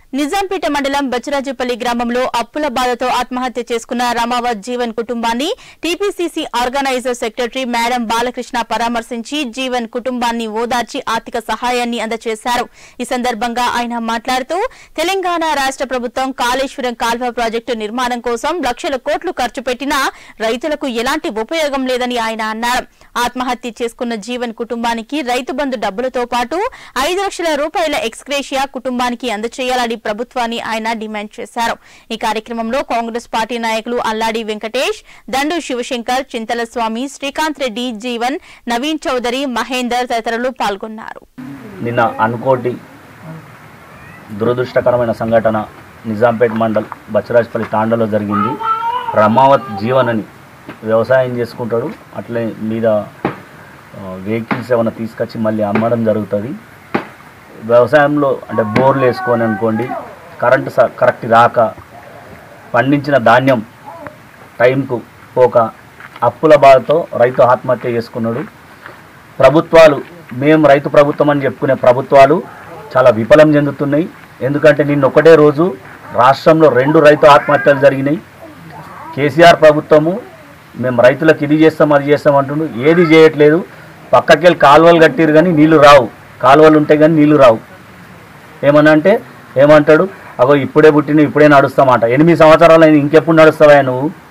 నిజాంపేట మండలం బచ్చరాజుపల్లి గ్రామంలో అప్పుల బాధతో ఆత్మహత్య చేసుకున్న రామావత్ జీవన్ కుటుంబాన్ని TPCC organiser secretary madam Balakrishna పరామర్శించి జీవన్ కుటుంబాన్ని ఓదార్చి ఆర్థిక సహాయాన్ని అందజేశారు ఈ సందర్భంగా ఆయన మాట్లాడుతూ తెలంగాణ రాష్ట్ర ప్రభుత్వం కాళేశ్వరం కాల్వ ప్రాజెక్టు నిర్మాణం కోసం లక్షల కోట్లు ఖర్చు పెట్టినా రైతులకు ఎలాంటి ఉపయోగం లేదని ఆయన అన్నారు ఆత్మహత్య చేసుకున్న జీవన్ కుటుంబానికి రైతు బంధు డబ్బులతో పాటు ఐదు లక్షల రూపాయల ఎక్స్గ్రేషియా కుటుంబానికి అందజేయాలని ప్రభుత్వాన్ని ఆయన డిమాండ్ చేశారు ఈ కార్యక్రమంలో కాంగ్రెస్ పార్టీ నాయకులు అల్లాడి వెంకటేష్ దండు శివశంకర్ చింతల స్వామి శ్రీకాంత్ రెడ్డి జీవన్ నవీన్ చౌదరి మహేందర్ తదితరులు పాల్గొన్నారు నిన్న అనుకోటి దురదృష్టకరమైన సంఘటన నిజాంపేట్ మండల్ బచ్చరాజపల్లి తాండలో జరిగింది రమావత్ జీవన్ అని వ్యవసాయం చేసుకుంటాడు అట్లే మీద వెహికల్స్ ఏమైనా తీసుకొచ్చి మళ్ళీ అమ్మడం జరుగుతుంది వ్యవసాయంలో అంటే బోర్లు వేసుకొని అనుకోండి కరెంటు స- కరెక్ట్ రాక పండించిన ధాన్యం టైంకు పోక అప్పుల బాధతో రైతు ఆత్మహత్య చేసుకున్నాడు ప్రభుత్వాలు మేము రైతు ప్రభుత్వం అని చెప్పుకునే ప్రభుత్వాలు చాలా విఫలం చెందుతున్నాయి ఎందుకంటే నిన్న ఒకటే రోజు రాష్ట్రంలో రెండు రైతు ఆత్మహత్యలు జరిగినాయి కేసీఆర్ ప్రభుత్వము మేము రైతులకు ఇది చేస్తాం అది చేస్తాం అంటుండు ఏది చేయట్లేదు పక్కకెళ్ళి కాలువలు కట్టిరు కానీ నీళ్లు రావు కాలువలు ఉంటాయి కానీ నీళ్లు రావు ఏమన్నా అంటే ఏమంటాడు అగో ఇప్పుడే పుట్టిన ఇప్పుడే నడుస్తామాట ఎనిమిది సంవత్సరాలు అయింది ఇంకెప్పుడు నడుస్తావా నువ్వు